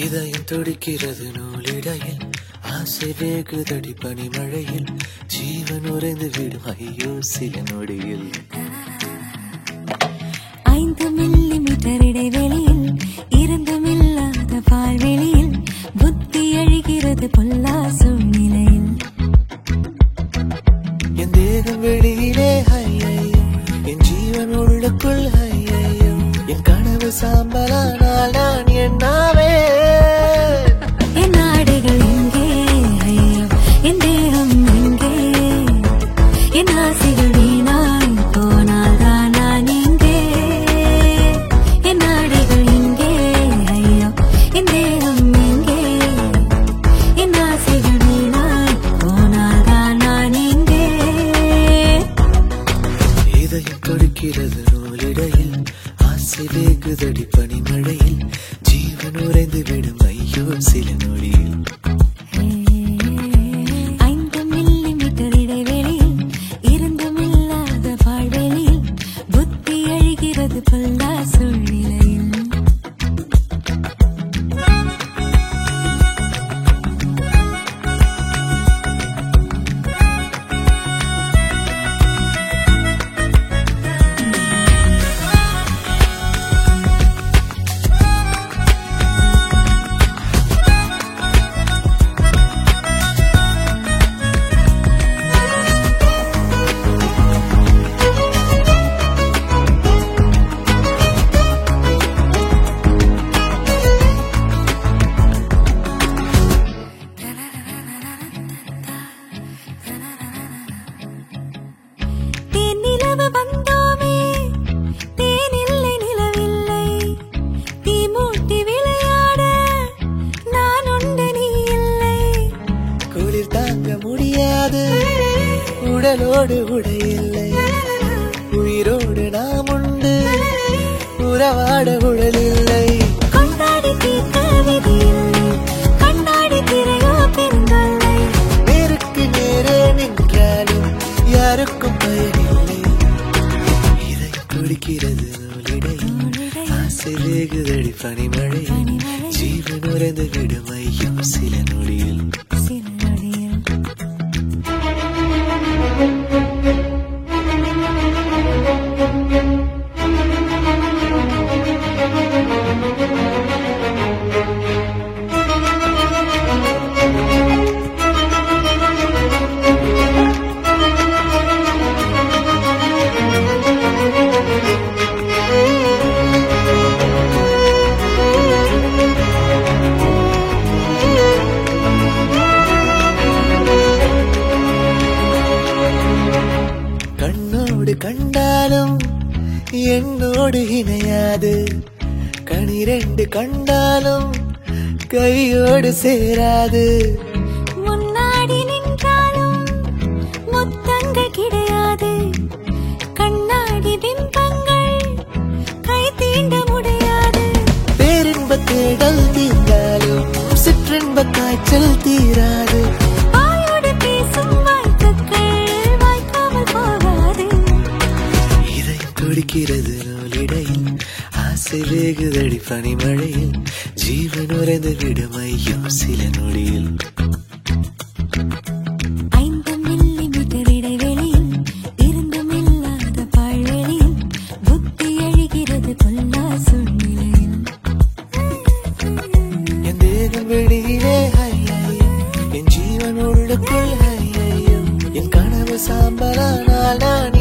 இதயம் துடிக்கிறது நூலிடையில் ஆசை வேகுதடி பனிமழையில் ஜீவன் உறைந்து விடும் ஐயோ சில நொடியில் ஐந்து மில்லி மீட்டர் இடைவெளியில் இருந்துமில்லாத பால்வெளியில் புத்தி அழிகிறது பொல்லா சூழ்நிலையில் என் தேகம் வெளியிலே ஐயையோ என் ஜீவன் உள்ளுக்குள் ஐயையோ என் கனவு சாம்பலானால் நான் என்னாவே என் ஆடைகள் எங்கே ஐயோ என் தேகம் எங்கே என் ஆசைகள் வீணாய் போனால் தான் நான் எங்கே என் ஆடைகள் எங்கே ஐயோ என் தேகம் எங்கே என் ஆசைகள் வீணாய் போனால் தான் நான் எங்கே இதயம் கொடுக்கிறது நூலிடையில் ஆசை வேகுதடி பனிமழையில் ஜீவன் உறைந்து விடும் ஐயோ சில நொடியில் ஐந்து மில்லி மீட்டர் இடைவெளியில் இருந்துமில்லாத பால்வெளியில் புத்தி அழிகிறது பொல்லா சூழ்நிலையில் தேனிலவு வந்தோமே தேனில்லை நிலவில்லை தீ மூட்டி விளையாட நான் உண்டு நீ இல்லை குளிர் தாங்க முடியாது உடலோடு உடையில்லை உயிரோடு நாம் உண்டு உறவாட உடலில்லை கொண்டாடி தீர்க்க விதியில்லை கண்ணாடி திரையோ பெருந்தொல்லை நேருக்கு நேரே நின்றாலும் யாருக்கும் பயனில்லை இதை குடிக்கிறது நூலிடையில் ஆசை வேகுதடி பனிமழையில் ஜீவன் உறைந்து விடும் ஐயோ சில நொடியில் சில நொடியில் கண்ணோடு கண்டாலும் என்னோடு இணையாது கனிரெண்டு கண்டாலும் கையோடு சேராது முன்னாடி நின்றாலும் முத்தங்கள் கிடையாது கண்ணாடி பிம்பங்கள் கை தீண்ட முடியாது பேரின்ப தேடல் தீர்ந்தாலும் சிற்றின்ப காய்ச்சல் தீராது வாயோடு பேசும் வாய்ப்புகள் வாய்க்காமல் போகாது இதை துடிக்கிறது நூலிடையில் ஆசை வேகுதடி பனிமழையில் ஜீவன் உறைந்து விடும் ஐயோ சில நொடியில் ஐந்து மில்லி மீட்டர் இடைவெளியில் இருந்துமில்லாத பால்வெளியில் புத்தி அழிகிறது பொல்லா சூழ்நிலையில் என் தேகம் வெளியிலே ஐயையோ என் ஜீவன் உள்ளுக்குள் ஐயையோ என் கனவு சாம்பலானால் நான்